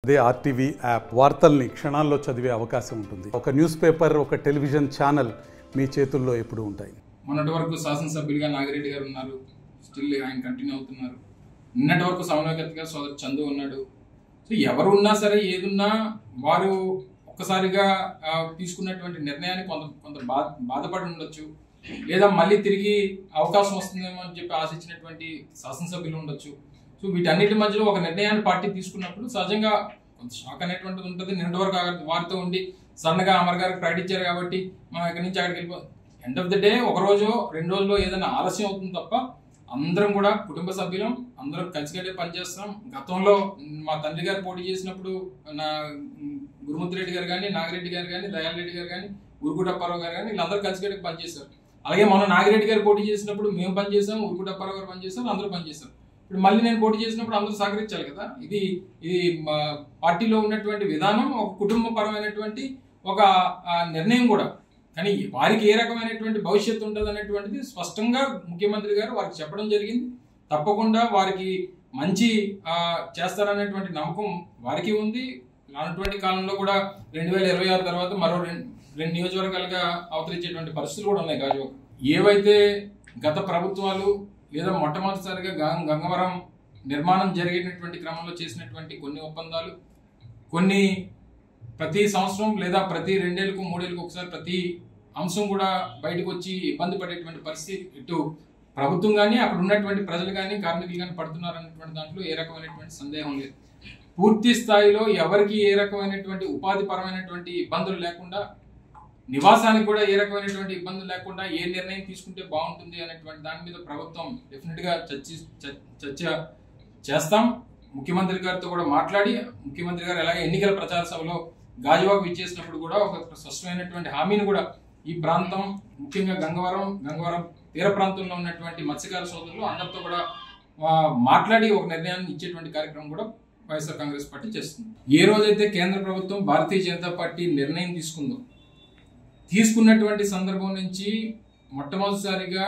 అదే RTV app వార్తల్ని క్షణాల్లో చదివే అవకాశం ఉంటుంది ఒక న్యూస్ పేపర్ ఒక టెలివిజన్ ఛానల్ మీ చేతుల్లో ఎప్పుడూ ఉంటాయి మొన్నటి వరకు శాసనసభ్యులుగా నాగిరెడ్డి గారు ఉన్నారు స్టిల్ ఆయన కంటిన్యూ అవుతున్నారు నిన్నటి వరకు సమన్వయకర్తగా సోదరు చందు ఉన్నాడు సో ఎవరు ఉన్నా సరే ఏదున్నా వారు ఒక్కసారిగా ఆ, తీసుకున్నటువంటి నిర్ణయాన్ని కొంత కొంత బాధ బాధపడి ఉండొచ్చు లేదా మళ్ళీ తిరిగి అవకాశం వస్తుందేమో అని చెప్పి ఆశించినటువంటి శాసనసభ్యులు ఉండొచ్చు సో వీటన్నిటి మధ్యలో ఒక నిర్ణయాన్ని పార్టీ తీసుకున్నప్పుడు సహజంగా కొంత షాక్ అనేటువంటిది ఉంటుంది నిన్నటి వరకు ఆ- వారితో ఉండి సన్నగా అమర్ గారికి ప్రకటించారు కాబట్టి మనం ఇక్కడి నుంచి అక్కడికి వెళ్ళిపో ఎండ్ ఆఫ్ ద డే ఒక రోజు రెండు రోజుల్లో ఏదైనా ఆలస్యం అవుతుంది తప్ప అందరం కూడా కుటుంబ సభ్యులం అందరం కలిసికట్టే పనిచేస్తాం గతంలో మా తండ్రి గారు పోటీ చేసినప్పుడు నా గురుమూర్తి రెడ్డి గారు కానీ నాగిరెడ్డి గారు కానీ దయాల్ రెడ్డి గారు కానీ ఉరుకుటప్పారావు గారు కానీ వీళ్ళందరూ కలిసికట్టే పనిచేశారు అలాగే మొన్న నాగిరెడ్డి గారు పోటీ చేసినప్పుడు మేము పనిచేసాం ఉరుకుటప్పారావు గారు పనిచేశారు అందరూ పనిచేశారు ఇప్పుడు మళ్ళీ నేను పోటీ చేసినప్పుడు అందరూ సహకరించాలి కదా ఇది ఇది మా పార్టీలో ఉన్నటువంటి విధానం ఒక కుటుంబపరమైనటువంటి ఒక ఆ, నిర్ణయం కూడా కానీ వారికి ఏ రకమైనటువంటి భవిష్యత్తు ఉంటుంది అనేటువంటిది స్పష్టంగా ముఖ్యమంత్రి గారు వారికి చెప్పడం జరిగింది తప్పకుండా వారికి మంచి ఆ, చేస్తారనేటువంటి నమ్మకం వారికి ఉంది రానటువంటి కాలంలో కూడా రెండు వేల ఇరవై ఆరు తర్వాత మరో రెండు రెండు నియోజకవర్గాలుగా అవతరించేటువంటి పరిస్థితులు కూడా ఉన్నాయి గాజువాక ఏవైతే గత ప్రభుత్వాలు లేదా మొట్టమొదటిసారిగా గం- గంగవరం నిర్మాణం జరిగినటువంటి క్రమంలో చేసినటువంటి కొన్ని ఒప్పందాలు కొన్ని ప్రతి సంవత్సరం లేదా ప్రతి రెండేళ్లకు మూడేళ్ళకు ఒకసారి ప్రతి అంశం కూడా బయటకు వచ్చి ఇబ్బంది పడేటువంటి పరిస్థితి ఇటు ప్రభుత్వం కానీ అక్కడ ఉన్నటువంటి ప్రజలు కానీ కార్మికులు కానీ పడుతున్నారు అనేటువంటి దాంట్లో ఏ రకమైనటువంటి సందేహం లేదు పూర్తి స్థాయిలో ఎవరికి ఏ రకమైనటువంటి ఉపాధి పరమైనటువంటి ఇబ్బందులు లేకుండా నివాసానికి కూడా ఏ రకమైనటువంటి ఇబ్బందులు లేకుండా ఏ నిర్ణయం తీసుకుంటే బాగుంటుంది అనేటువంటి దాని మీద ప్రభుత్వం డెఫినెట్ గా చర్చి చ- చర్చ చేస్తాం ముఖ్యమంత్రి గారితో కూడా మాట్లాడి ముఖ్యమంత్రి గారు ఎలాగే ఎన్నికల ప్రచార సభలో గాజువాకు ఇచ్చేసినప్పుడు కూడా ఒక స్పష్టమైనటువంటి హామీని కూడా ఈ ప్రాంతం ముఖ్యంగా గంగవరం గంగవరం తీర ప్రాంతంలో ఉన్నటువంటి మత్స్యకార సోదరులు అందరితో కూడా ఆ, మాట్లాడి ఒక నిర్ణయాన్ని ఇచ్చేటువంటి కార్యక్రమం కూడా వైఎస్ఆర్ కాంగ్రెస్ పార్టీ చేస్తుంది ఏ రోజైతే కేంద్ర ప్రభుత్వం భారతీయ జనతా పార్టీ నిర్ణయం తీసుకుందో తీసుకున్నటువంటి సందర్భం నుంచి మొట్టమొదటిసారిగా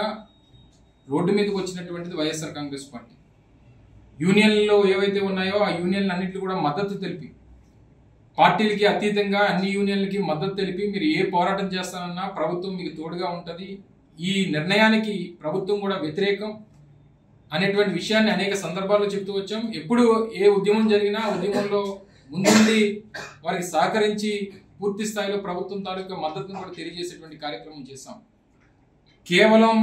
రోడ్డు మీదకి వచ్చినటువంటిది వైఎస్ఆర్ కాంగ్రెస్ పార్టీ యూనియన్లో ఏవైతే ఉన్నాయో ఆ యూనియన్లు అన్నింటిలో కూడా మద్దతు తెలిపి పార్టీలకి అతీతంగా అన్ని యూనియన్లకి మద్దతు తెలిపి మీరు ఏ పోరాటం చేస్తానన్నా ప్రభుత్వం మీకు తోడుగా ఉంటుంది ఈ నిర్ణయానికి ప్రభుత్వం కూడా వ్యతిరేకం అనేటువంటి విషయాన్ని అనేక సందర్భాల్లో చెప్తూ వచ్చాం ఎప్పుడు ఏ ఉద్యమం జరిగినా ఆ ఉద్యమంలో ముందుండి వారికి సహకరించి పూర్తి స్థాయిలో ప్రభుత్వం తాలూకా మద్దతును కూడా తెలియజేసేటువంటి కార్యక్రమం చేశాం కేవలం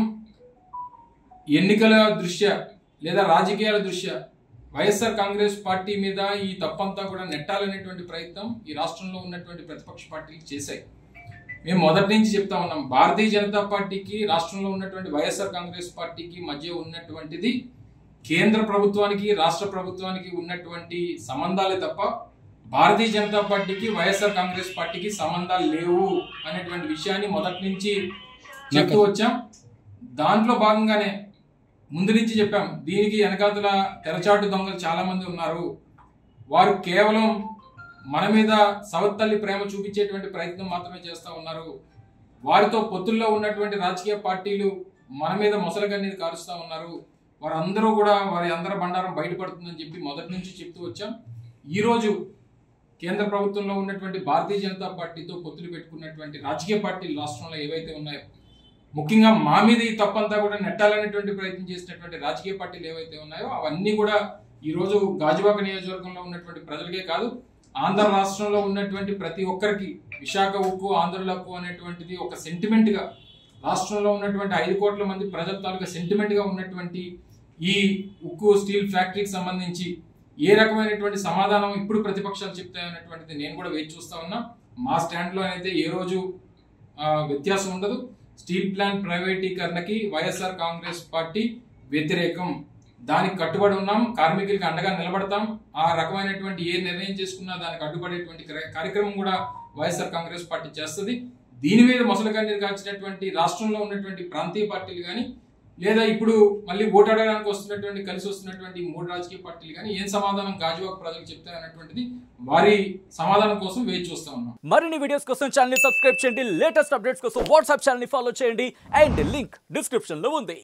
ఎన్నికల దృష్ట్యా లేదా రాజకీయాల దృష్ట్యా వైఎస్ఆర్ కాంగ్రెస్ పార్టీ మీద ఈ తప్పంతా కూడా నెట్టాలనేటువంటి ప్రయత్నం ఈ రాష్ట్రంలో ఉన్నటువంటి ప్రతిపక్ష పార్టీలు చేశాయి మేము మొదటి నుంచి చెప్తా ఉన్నాం భారతీయ జనతా పార్టీకి రాష్ట్రంలో ఉన్నటువంటి వైఎస్ఆర్ కాంగ్రెస్ పార్టీకి మధ్య ఉన్నటువంటిది కేంద్ర ప్రభుత్వానికి రాష్ట్ర ప్రభుత్వానికి ఉన్నటువంటి సంబంధాలే తప్ప భారతీయ జనతా పార్టీకి వైఎస్ఆర్ కాంగ్రెస్ పార్టీకి సంబంధాలు లేవు అనేటువంటి విషయాన్ని మొదటి నుంచి చెప్తూ వచ్చాం దాంట్లో భాగంగానే ముందు నుంచి చెప్పాం దీనికి వెనకాతల తెరచాటు దొంగలు చాలా మంది ఉన్నారు వారు కేవలం మన మీద సవత్తల్లి ప్రేమ చూపించేటువంటి ప్రయత్నం మాత్రమే చేస్తూ ఉన్నారు వారితో పొత్తుల్లో ఉన్నటువంటి రాజకీయ పార్టీలు మన మీద మొసలగన్నీరు కారుస్తూ ఉన్నారు వారందరూ కూడా వారి అందరి బండారం బయటపడుతుందని చెప్పి మొదటి నుంచి చెప్తూ వచ్చాం ఈరోజు కేంద్ర ప్రభుత్వంలో ఉన్నటువంటి భారతీయ జనతా పార్టీతో పొత్తులు పెట్టుకున్నటువంటి రాజకీయ పార్టీలు రాష్ట్రంలో ఏవైతే ఉన్నాయో ముఖ్యంగా మా మీద ఈ తప్పంతా కూడా నెట్టాలనేటువంటి ప్రయత్నం చేసినటువంటి రాజకీయ పార్టీలు ఏవైతే ఉన్నాయో అవన్నీ కూడా ఈ రోజు గాజువాక నియోజకవర్గంలో ఉన్నటువంటి ప్రజలకే కాదు ఆంధ్ర రాష్ట్రంలో ఉన్నటువంటి ప్రతి ఒక్కరికి విశాఖ ఉక్కు ఆంధ్రుల హక్కు అనేటువంటిది ఒక సెంటిమెంట్ గా రాష్ట్రంలో ఉన్నటువంటి ఐదు కోట్ల మంది ప్రజల తాలూకా సెంటిమెంట్ గా ఉన్నటువంటి ఈ ఉక్కు స్టీల్ ఫ్యాక్టరీకి సంబంధించి ఏ రకమైనటువంటి సమాధానం ఇప్పుడు ప్రతిపక్షాలు చెప్తాయనేటువంటిది నేను కూడా వేచి చూస్తా ఉన్నా మా స్టాండ్ లో అయితే ఏ రోజు ఆ, వ్యత్యాసం ఉండదు స్టీల్ ప్లాంట్ ప్రైవేటీకరణకి వైఎస్ఆర్ కాంగ్రెస్ పార్టీ వ్యతిరేకం దానికి కట్టుబడి ఉన్నాం కార్మికులకి అండగా నిలబడతాం ఆ రకమైనటువంటి ఏ నిర్ణయం చేసుకున్నా దానికి అడ్డుపడేటువంటి కార్య- కార్యక్రమం కూడా వైఎస్ఆర్ కాంగ్రెస్ పార్టీ చేస్తుంది దీని మీద మొసలు కన్నీరు కాల్చినటువంటి రాష్ట్రంలో ఉన్నటువంటి ప్రాంతీయ పార్టీలు కానీ లేదా ఇప్పుడు మళ్ళీ ఓటాడడానికి వస్తున్నటువంటి కలిసి వస్తున్నటువంటి ఈ మూడు రాజకీయ పార్టీలు కానీ ఏం సమాధానం గాజువాక్ ప్రజలకు చెప్తారనేటువంటిది వారి సమాధానం కోసం వేచి చూస్తా ఉన్నాం మరిన్ని వీడియోస్ కోసం ఛానల్ ని సబ్స్క్రైబ్ చేయండి లేటెస్ట్ అప్డేట్స్ కోసం వాట్సాప్ ఛానల్ ని ఫాలో చేయండి అండ్ లింక్ డిస్క్రిప్షన్ లో ఉంది